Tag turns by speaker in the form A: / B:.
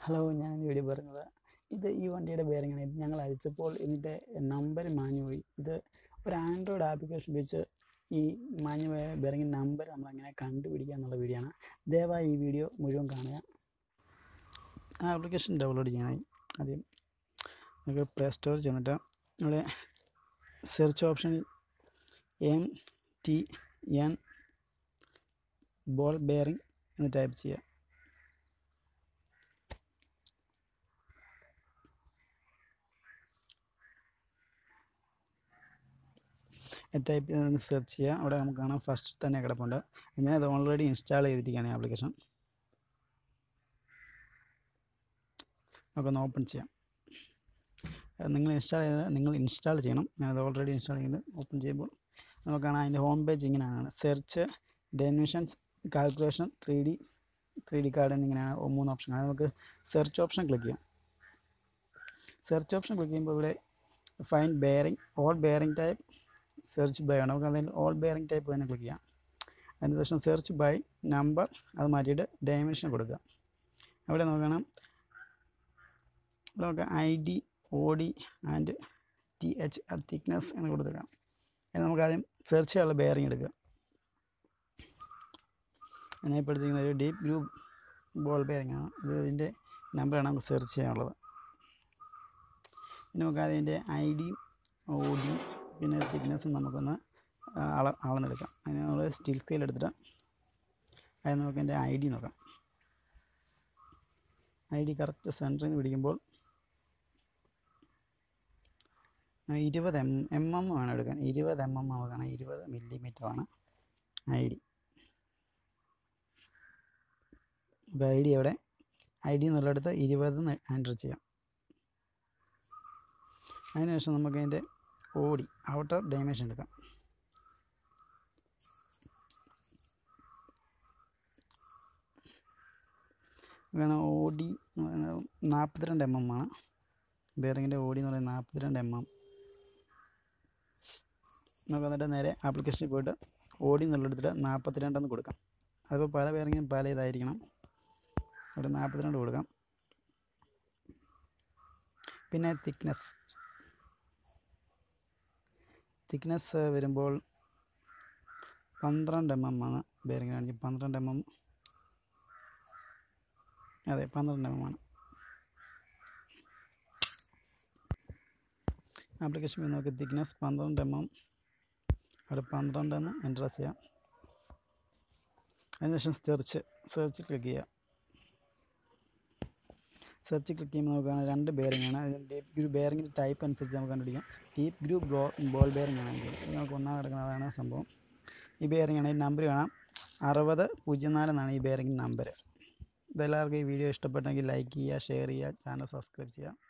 A: hello ഞാൻ ഇന്ന് video പറയുന്നത് ഇത് ഈ വണ്ടിയുടെ ബെയറിംഗാണ് ഇത് ഞങ്ങൾ അയച്ചപ്പോൾ ഇതിൻ്റെ നമ്പർ മാഞ്ഞു പോയി ഇത് ഒരു ആൻഡ്രോയിഡ് ആപ്ലിക്കേഷൻ ഉപയോഗിച്ച് ഈ മാഞ്ഞു പോയ ബെയറിംഗിൻ്റെ നമ്പർ നമ്മൾ എങ്ങനെ കണ്ടുപിടിക്കുക എന്നുള്ള വീഡിയോ ആണ് ദയവായി ഈ വീഡിയോ മുഴുവൻ കാണുക ആ ആപ്ലിക്കേഷൻ ഡൗൺലോഡ് ചെയ്യാനായി ആദ്യം നമുക്ക് പ്ലേ സ്റ്റോറിൽ ചെന്നിട്ട് ഇവിടെ സെർച്ച് ഓപ്ഷനിൽ M T N ball bearing എന്ന് ടൈപ്പ് ചെയ്യുക ടൈപ്പ് ചെയ്ത് സെർച്ച് ചെയ്യുക അവിടെ നമുക്ക് കാണാം ഫസ്റ്റ് തന്നെ കിടപ്പുണ്ട് ഞാൻ അത് ഓൾറെഡി ഇൻസ്റ്റാൾ ചെയ്തിരിക്കുകയാണ് ഈ ആപ്ലിക്കേഷൻ നമുക്കൊന്ന് ഓപ്പൺ ചെയ്യാം അത് നിങ്ങൾ ഇൻസ്റ്റാൾ ചെയ്ത് നിങ്ങൾ ഇൻസ്റ്റാൾ ചെയ്യണം ഞാനത് ഓൾറെഡി ഇൻസ്റ്റാൾ ചെയ്ത് ഓപ്പൺ ചെയ്യുമ്പോൾ നമുക്ക് കാണാം അതിൻ്റെ ഹോം പേജ് ഇങ്ങനെയാണ് search dimensions calculation three D three D card എന്നിങ്ങനെയാണ് ഓ- മൂന്ന് ഓപ്ഷൻ അത് നമുക്ക് സെർച്ച് ഓപ്ഷൻ ക്ലിക്ക് ചെയ്യാം സെർച്ച് ഓപ്ഷൻ ക്ലിക്ക് ചെയ്യുമ്പോൾ ഇവിടെ fine bearing ball bearing type search by ആണ് നമുക്ക് അതിൽ ഓൾ ബെയറിംഗ് ടൈപ്പ് തന്നെ ക്ലിക്ക് ചെയ്യാം അതിന് ശേഷം സെർച്ച് ബൈ നമ്പർ അത് മാറ്റിയിട്ട് ഡയമെൻഷൻ കൊടുക്കുക അവിടെ നോക്കണം ഇവിടെ നമുക്ക് I D O D and T H thickness എന്ന് കൊടുത്തേക്കാം അതിന് നമുക്ക് ആദ്യം സെർച്ച് ചെയ്യാനുള്ള ബെയറിംഗ് എടുക്കുക ഞാൻ ഇപ്പോൾ എടുത്തിരിക്കുന്നത് ഒരു ഡീപ്പ് ഗ്രൂപ്പ് ബോൾ ബെയറിംഗ് ആണ് ഇത് ഇതിൻ്റെ നമ്പറാണ് നമുക്ക് സെർച്ച് ചെയ്യാനുള്ളത് ഇനി നമുക്ക് അതിൻ്റെ ഐ ഡി ഒ ഡി പിന്നെ തിക്നെസ്സും നമുക്കൊന്ന് ആ, അള അളന്നെടുക്കാം അതിന് നമ്മൾ സ്റ്റിൽ സ്കെയിൽ എടുത്തിട്ട് അതിന് നമുക്ക് എൻ്റെ ഐ ഡി നോക്കാം ഐ ഡി കറക്റ്റ് സെൻറ്ററിൽ നിന്ന് പിടിക്കുമ്പോൾ ആ, ഇരുപത് എം എം എം വേണം എടുക്കാൻ ഇരുപത് എം എം നമുക്ക് കാണാം ഇരുപത് മില്ലിമീറ്റർ ആണ് ഐ ഡി അപ്പോൾ ഐ ഡി അവിടെ ഐ ഡി എന്നുള്ളിടത്ത് ഇരുപത് എൻ്റർ ചെയ്യാം അതിനുശേഷം നമുക്ക് അതിൻ്റെ ഓടി ഔട്ടർ ഡൈമെൻഷൻ എടുക്കാം കാരണം ഓടി എന്ന് പറയുന്നത് നാൽപ്പത്തിരണ്ട് എം എം ആണ് ബെയറിങ്ങിൻ്റെ ഓടി എന്ന് പറയുന്നത് നാൽപ്പത്തിരണ്ട് എം എം നമുക്ക് എന്നിട്ട് നേരെ ആപ്ലിക്കേഷനിൽ പോയിട്ട് ഓടി എന്നുള്ളെടുത്തിട്ട് നാൽപ്പത്തിരണ്ടെന്ന് കൊടുക്കാം അതിപ്പോൾ പല ബെയറിങ്ങിനും പല ഇതായിരിക്കണം ഒരു നാൽപ്പത്തിരണ്ട് കൊടുക്കാം പിന്നെ തിക്നെസ് തിക്നെസ് വരുമ്പോൾ പന്ത്രണ്ട് എം എം ആണ് ബെയറിംഗ് കാണിക്കും പന്ത്രണ്ട് എം എം അതെ പന്ത്രണ്ട് എം എം ആണ് ആപ്ലിക്കേഷൻ പോയി നോക്കി തിക്നെസ് പന്ത്രണ്ട് എം എം അവിടെ പന്ത്രണ്ട് എന്ന് എൻ്റർ ചെയ്യാം അതിനുശേഷം സെർച്ച് സെർച്ച് ക്ലിക്ക് ചെയ്യുക സെർച്ച് ക്ലിക്ക് ചെയ്യുമ്പോൾ നമുക്ക് കാണാം രണ്ട് ബെയറിംഗ് ആണ് അതിന് ഡീപ്പ് ഗ്രൂപ്പ് ബെയറിങ്ങിൻ്റെ ടൈപ്പ് അനുസരിച്ച് നമുക്ക് കണ്ടുപിടിക്കാം ഡീപ്പ് ഗ്രൂപ്പ് ബോ ബോൾ ബെയറിംഗ് ആണ് ഇത് ഇത് നമുക്ക് ഒന്നാം കിടക്കുന്നതാണ് സംഭവം ഈ ബെയറിംഗ് ആണ് ഈ നമ്പർ കാണാം അറുപത് പൂജ്യം നാല് എന്നാണ് ഈ ബെയറിംഗ് നമ്പർ ഇതെല്ലാവർക്കും ഈ വീഡിയോ ഇഷ്ടപ്പെട്ടെങ്കിൽ ലൈക്ക് ചെയ്യുക ഷെയർ ചെയ്യുക ചാനൽ സബ്സ്ക്രൈബ് ചെയ്യുക